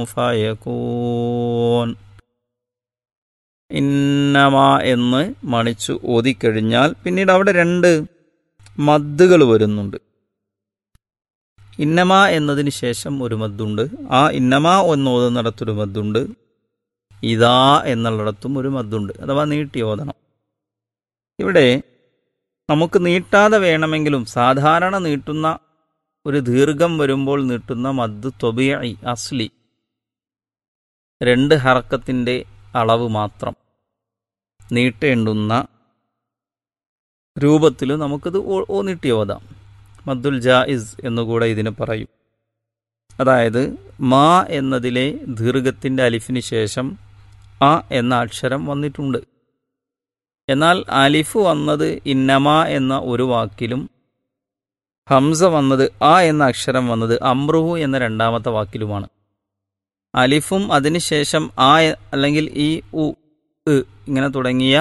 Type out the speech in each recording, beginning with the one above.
ഫയകൂൻ ഇന്നമ എന്ന് മണിച്ചു ഓതിക്കഴിഞ്ഞാൽ പിന്നീട് അവിടെ രണ്ട് മദ്ദുകൾ വരുന്നുണ്ട് ഇന്നമ എന്നതിന് ശേഷം ഒരു മദ്ദുണ്ട് ആ ഇന്നമ എന്ന് ഓതുന്നിടത്തൊരു മദ്ദുണ്ട് ഇതാ എന്നുള്ളിടത്തും ഒരു മദ്ദുണ്ട് അഥവാ നീട്ടി ഓതണം ഇവിടെ നമുക്ക് നീട്ടാതെ വേണമെങ്കിലും സാധാരണ നീട്ടുന്ന ഒരു ദീർഘം വരുമ്പോൾ നീട്ടുന്ന മദ് തൊബിയായി അസ്ലി രണ്ട് ഹറക്കത്തിൻ്റെ അളവ് മാത്രം നീട്ടേണ്ടുന്ന രൂപത്തിൽ നമുക്കിത് ഓ- ഓ നീട്ടി ഓതാം മദ്ദുൽ ജായിസ് എന്നുകൂടെ ഇതിന് പറയും അതായത് മാ എന്നതിലെ ദീർഘത്തിൻ്റെ അലിഫിന് ശേഷം അ എന്ന അക്ഷരം വന്നിട്ടുണ്ട് എന്നാൽ അലിഫ് വന്നത് ഇന്നമ എന്ന ഒരു വാക്കിലും ഹംസ വന്നത് ആ എന്ന അക്ഷരം വന്നത് അമ്രുഹു എന്ന രണ്ടാമത്തെ വാക്കിലുമാണ് അലിഫും അതിനുശേഷം ആ എ- അല്ലെങ്കിൽ ഈ ഉ ഇ ഇങ്ങനെ തുടങ്ങിയ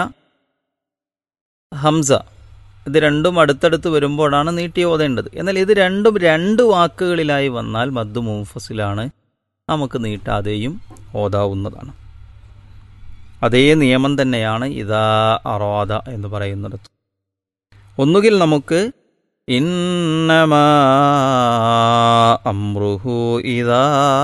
ഹംസ ഇത് രണ്ടും അടുത്തടുത്ത് വരുമ്പോഴാണ് നീട്ടി ഓതേണ്ടത് എന്നാൽ ഇത് രണ്ടും രണ്ട് വാക്കുകളിലായി വന്നാൽ മദ്ദു മൂഫസിലാണ് നമുക്ക് നീട്ടാതെയും ഓതാവുന്നതാണ് അതേ നിയമം തന്നെയാണ് ഇതാ അറോദ എന്ന് പറയുന്നിടത്ത് ഒന്നുകിൽ നമുക്ക് ഇന്നമാ അമ്രുഹു ഇതാ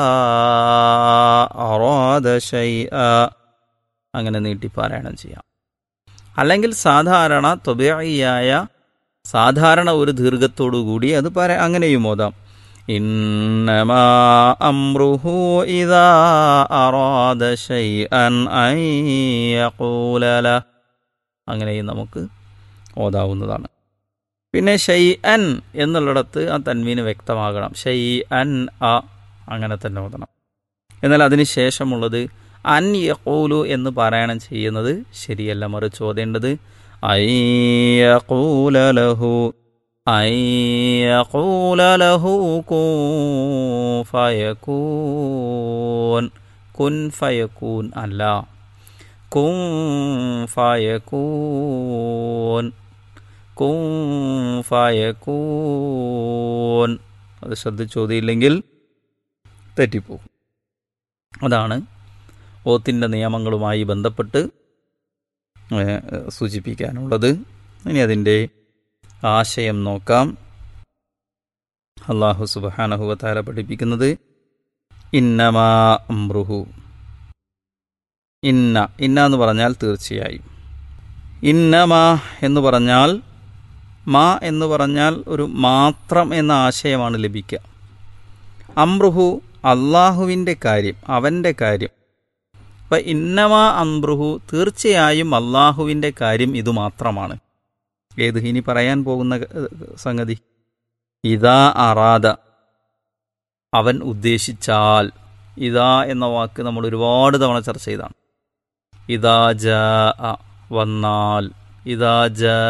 അറോദ ഷൈഅ അങ്ങനെ നീട്ടി പാരായണം ചെയ്യാം അല്ലെങ്കിൽ സാധാരണ തൊബയായ സാധാരണ ഒരു ദീർഘത്തോടു കൂടി അത് പറ അങ്ങനെയും ഓതാം ഇന്നമാ അമ്രുഹു ഇതാ അറാദ ശൈഅൻ അൻ യഖൂല ലഹ്. അങ്ങനെയും നമുക്ക് ഓതാവുന്നതാണ് പിന്നെ ഷൈ അൻ എന്നുള്ളിടത്ത് ആ തന്മീന് വ്യക്തമാകണം ഷൈ അൻ അ അങ്ങനെ തന്നെ ഓതണം എന്നാൽ അതിന് ശേഷമുള്ളത് അൻ യഖൂലു എന്ന് പാരായണം ചെയ്യുന്നത് ശരിയല്ല മറിച്ച് ഓതേണ്ടത് ഐ യഖൂല ലഹു ഐ യഖൂല ലഹു കൂൻ ഫയകൂൻ കുൻ ഫയകൂൻ അല്ല കുൻ ഫയകൂൻ കുൻ ഫയകൂൻ അത് ശ്രദ്ധിച്ചോതിയില്ലെങ്കിൽ തെറ്റിപ്പോകും അതാണ് ഓത്തിൻ്റെ നിയമങ്ങളുമായി ബന്ധപ്പെട്ട് ഏഹ്, സൂചിപ്പിക്കാനുള്ളത് ഇനി അതിൻ്റെ ആശയം നോക്കാം അള്ളാഹു സുബാനഹുവത്താല പഠിപ്പിക്കുന്നത് ഇന്നമാ അമ്രുഹു ഇന്ന ഇന്ന എന്ന് പറഞ്ഞാൽ തീർച്ചയായും ഇന്നമാ എന്ന് പറഞ്ഞാൽ മാ എന്ന് പറഞ്ഞാൽ ഒരു മാത്രം എന്ന ആശയമാണ് ലഭിക്കുക അമ്രുഹു അള്ളാഹുവിൻ്റെ കാര്യം അവൻ്റെ കാര്യം അപ്പം ഇന്നമാ അംബ്രുഹു തീർച്ചയായും അള്ളാഹുവിൻ്റെ കാര്യം ഇത് മാത്രമാണ് ഏത് ഇനി പറയാൻ പോകുന്ന ഏഹ്, സംഗതി ഇതാ അറാദ അവൻ ഉദ്ദേശിച്ചാൽ ഇതാ എന്ന വാക്ക് നമ്മൾ ഒരുപാട് തവണ ചർച്ച ചെയ്താണ് ഇതാ ജ വന്നാൽ ഇതാ ജ